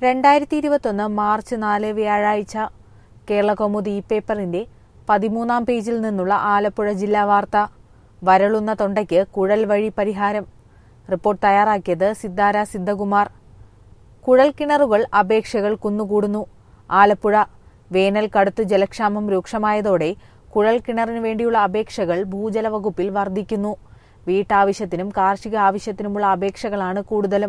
രണ്ടായിരത്തി ഇരുപത്തൊന്ന് മാർച്ച് നാല് വ്യാഴാഴ്ച കേരളകൗമുദി ഈ പേപ്പറിന്റെ പതിമൂന്നാം പേജിൽ നിന്നുള്ള ആലപ്പുഴ ജില്ലാ വാർത്ത വരളുന്ന തൊണ്ടയ്ക്ക് കുഴൽ വഴി പരിഹാരം റിപ്പോർട്ട് തയ്യാറാക്കിയത് സിദ്ധാര സിദ്ധകുമാർ കുഴൽ കിണറുകൾ അപേക്ഷകൾ കുന്നുകൂടുന്നു ആലപ്പുഴ വേനൽ കടുത്ത് ജലക്ഷാമം രൂക്ഷമായതോടെ കുഴൽ കിണറിനു വേണ്ടിയുള്ള അപേക്ഷകൾ ഭൂജല വകുപ്പിൽ വർദ്ധിക്കുന്നു വീട്ടാവശ്യത്തിനും കാർഷിക ആവശ്യത്തിനുമുള്ള അപേക്ഷകളാണ് കൂടുതലും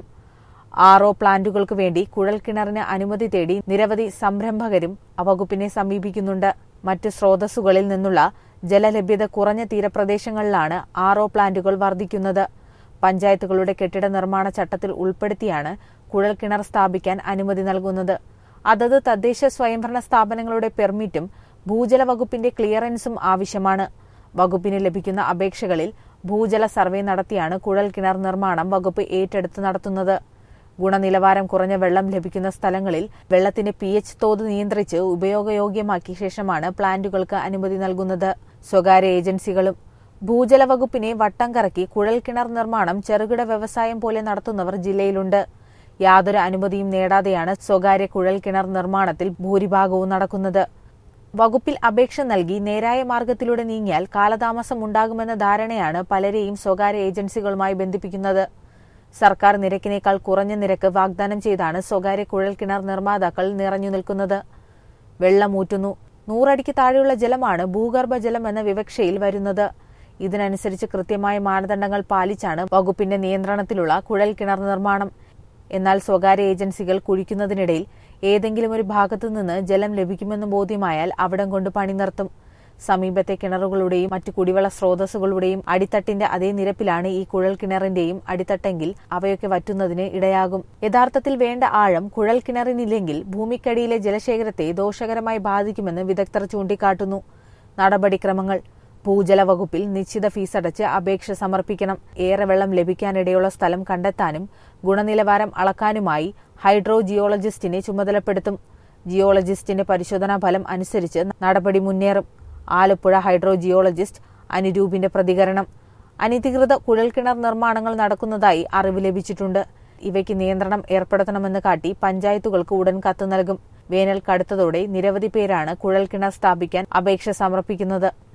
ആർ ഒ പ്ലാന്റുകൾക്ക് വേണ്ടി കുഴൽ കിണറിന് അനുമതി തേടി നിരവധി സംരംഭകരും വകുപ്പിനെ സമീപിക്കുന്നുണ്ട് മറ്റ് സ്രോതസ്സുകളിൽ നിന്നുള്ള ജലലഭ്യത കുറഞ്ഞ തീരപ്രദേശങ്ങളിലാണ് ആർ ഒ പ്ലാന്റുകൾ വർദ്ധിക്കുന്നത് പഞ്ചായത്തുകളുടെ കെട്ടിട നിർമ്മാണ ചട്ടത്തിൽ ഉൾപ്പെടുത്തിയാണ് കുഴൽ കിണർ സ്ഥാപിക്കാൻ അനുമതി നൽകുന്നത് അതത് തദ്ദേശ സ്വയംഭരണ സ്ഥാപനങ്ങളുടെ പെർമിറ്റും ഭൂജല വകുപ്പിന്റെ ക്ലിയറൻസും ആവശ്യമാണ് വകുപ്പിന് ലഭിക്കുന്ന അപേക്ഷകളിൽ ഭൂജല സർവേ നടത്തിയാണ് കുഴൽ കിണർ നിർമ്മാണം വകുപ്പ് ഏറ്റെടുത്ത് നടത്തുന്നത് ഗുണനിലവാരം കുറഞ്ഞ വെള്ളം ലഭിക്കുന്ന സ്ഥലങ്ങളിൽ വെള്ളത്തിന്റെ പി എച്ച് തോത് നിയന്ത്രിച്ച് ഉപയോഗയോഗ്യമാക്കിയ ശേഷമാണ് പ്ലാന്റുകൾക്ക് അനുമതി നൽകുന്നത് സ്വകാര്യ ഏജൻസികളും ഭൂജല വകുപ്പിനെ വട്ടം കറക്കി കുഴൽ കിണർ നിർമ്മാണം ചെറുകിട വ്യവസായം പോലെ നടത്തുന്നവർ ജില്ലയിലുണ്ട് യാതൊരു അനുമതിയും നേടാതെയാണ് സ്വകാര്യ കുഴൽ കിണർ നിർമ്മാണത്തിൽ ഭൂരിഭാഗവും നടക്കുന്നത് വകുപ്പിൽ അപേക്ഷ നൽകി നേരായ മാർഗത്തിലൂടെ നീങ്ങിയാൽ കാലതാമസം ഉണ്ടാകുമെന്ന ധാരണയാണ് പലരെയും സ്വകാര്യ ഏജൻസികളുമായി ബന്ധിപ്പിക്കുന്നത് സർക്കാർ നിരക്കിനേക്കാൾ കുറഞ്ഞ നിരക്ക് വാഗ്ദാനം ചെയ്താണ് സ്വകാര്യ കുഴൽ കിണർ നിർമ്മാതാക്കൾ നിറഞ്ഞു നിൽക്കുന്നത് വെള്ളമൂറ്റുന്നു നൂറടിക്ക് താഴെയുള്ള ജലമാണ് ഭൂഗർഭ ജലം എന്ന വിവക്ഷയിൽ വരുന്നത് ഇതിനനുസരിച്ച് കൃത്യമായ മാനദണ്ഡങ്ങൾ പാലിച്ചാണ് വകുപ്പിന്റെ നിയന്ത്രണത്തിലുള്ള കുഴൽ കിണർ നിർമ്മാണം എന്നാൽ സ്വകാര്യ ഏജൻസികൾ കുഴിക്കുന്നതിനിടയിൽ ഏതെങ്കിലും ഒരു ഭാഗത്തു നിന്ന് ജലം ലഭിക്കുമെന്ന് ബോധ്യമായാൽ അവിടം കൊണ്ട് പണി നിർത്തും സമീപത്തെ കിണറുകളുടെയും മറ്റു കുടിവെള്ള സ്രോതസ്സുകളുടെയും അടിത്തട്ടിന്റെ അതേ നിരപ്പിലാണ് ഈ കുഴൽ കിണറിന്റെയും അടിത്തട്ടെങ്കിൽ അവയൊക്കെ വറ്റുന്നതിന് ഇടയാകും യഥാർത്ഥത്തിൽ വേണ്ട ആഴം കുഴൽ കിണറിനില്ലെങ്കിൽ ഭൂമിക്കടിയിലെ ജലശേഖരത്തെ ദോഷകരമായി ബാധിക്കുമെന്ന് വിദഗ്ധർ ചൂണ്ടിക്കാട്ടുന്നു നടപടിക്രമങ്ങൾ ഭൂജല വകുപ്പിൽ നിശ്ചിത ഫീസടച്ച് അപേക്ഷ സമർപ്പിക്കണം ഏറെ വെള്ളം ലഭിക്കാനിടയുള്ള സ്ഥലം കണ്ടെത്താനും ഗുണനിലവാരം അളക്കാനുമായി ഹൈഡ്രോ ജിയോളജിസ്റ്റിനെ ചുമതലപ്പെടുത്തും ജിയോളജിസ്റ്റിന്റെ പരിശോധനാ ഫലം അനുസരിച്ച് നടപടി മുന്നേറും ആലപ്പുഴ ഹൈഡ്രോ ജിയോളജിസ്റ്റ് അനുരൂപിന്റെ പ്രതികരണം അനധികൃത കുഴൽക്കിണർ നിർമ്മാണങ്ങൾ നടക്കുന്നതായി അറിവ് ലഭിച്ചിട്ടുണ്ട് ഇവയ്ക്ക് നിയന്ത്രണം ഏർപ്പെടുത്തണമെന്ന് കാട്ടി പഞ്ചായത്തുകൾക്ക് ഉടൻ കത്ത് നൽകും വേനൽ കടുത്തതോടെ നിരവധി പേരാണ് കുഴൽക്കിണർ സ്ഥാപിക്കാൻ അപേക്ഷ സമർപ്പിക്കുന്നത്